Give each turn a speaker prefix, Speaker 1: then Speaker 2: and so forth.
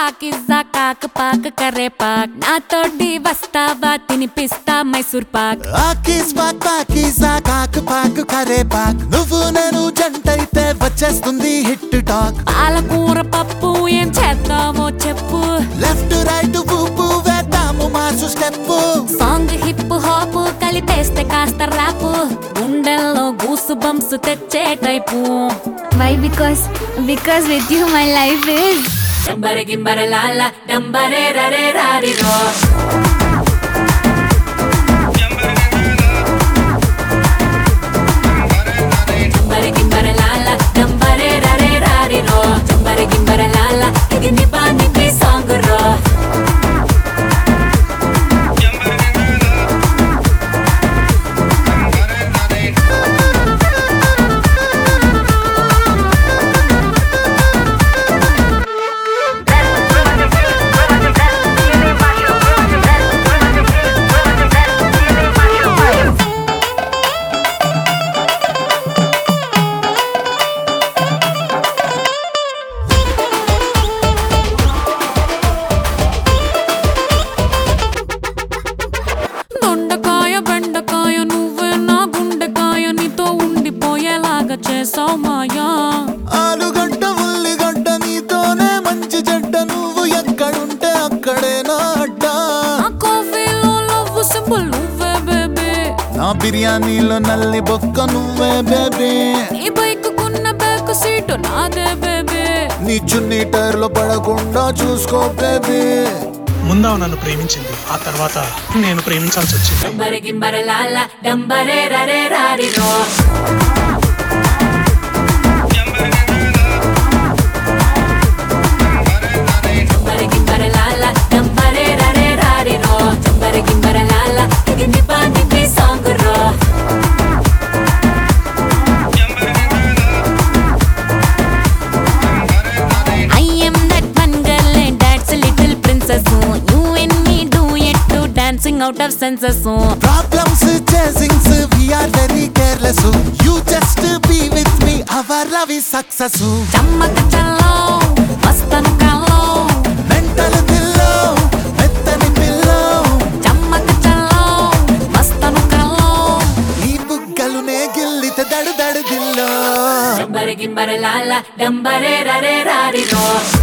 Speaker 1: పాకిజా కాక పాక కరే పాక్ నాతోటి వస్తావా తినిపిస్తా మైసూర్ పాక్
Speaker 2: ఆకీస్ పాక్ పాకీసా కాకు పాకు కరే పాక్ నువ్వు నేను జంటైతే వచ్చేస్తుంది హిట్ టాక్
Speaker 1: పాలకూర పప్పు ఏం చేద్దామో చెప్పు
Speaker 2: లెఫ్ట్ రైట్ ఊపు వేద్దాము mass step
Speaker 1: song hip hop కలిపేస్తే కాస్త ర్యాప్ గుండెల్లో గూసు బంప్స్ తెచ్చే type
Speaker 3: Why? Because because with you my life is
Speaker 1: డంబరె గింబరె లాల డంబరే రరే రారిరో డంబరె గింబరె లాల డంబరే రరే రారిరో డంబరె గింబరె లాల ఇది నిబా నిబి సాంగ్ రో దొండకాయ బెండకాయ నువ్వే నా గుండెకాయ నీతో ఉండిపోయేలాగా చేసావు మాయా
Speaker 2: ఆలుగడ్డ ఉల్లిగడ్డ నీతోనే మంచి జడ్డ నువ్వు ఎక్కడుంటే అక్కడే నా అడ్డా
Speaker 1: ఆ కాఫీలో లవ్ సింబల్ నువ్వే బేబీ
Speaker 2: నా బిర్యానీలో నల్లి బొక్క నువ్వే బేబీ
Speaker 1: నీ బైక్ కున్న బ్యాక్ సీటు నాదే బేబీ
Speaker 2: నీ చున్నీ టైర్లో పడకుండా చూసుకో బేబీ
Speaker 4: ముందా నన్ను ప్రేమించింది ఆ తర్వాత నేను ప్రేమించాల్సి వచ్చింది
Speaker 1: డంబరె గింబరె లాల డంబరే రరే రారిరో డంబరె గింబరె లాల డంబరే రరే రారిరో డంబరె గింబరె లాల ఇది నిబా నిబి సాంగ్ రో I am that one girl and that's a little princess. Oh, you and me do it to dancing out of senses. Oh,
Speaker 2: problems చేసింగ్స్ we are very careless you just be with me our love is success
Speaker 1: చమ్మక చల్లో మస్తను కల్లో
Speaker 2: mental పిల్లో మెత్తని పిల్లో
Speaker 1: చమ్మక చల్లో మస్తను కల్లో
Speaker 2: ఈ బుగ్గలునే గిల్లితే దడు దడు దిల్లో
Speaker 1: డంబరె గింబరె లాల డంబరే రరే రారిరో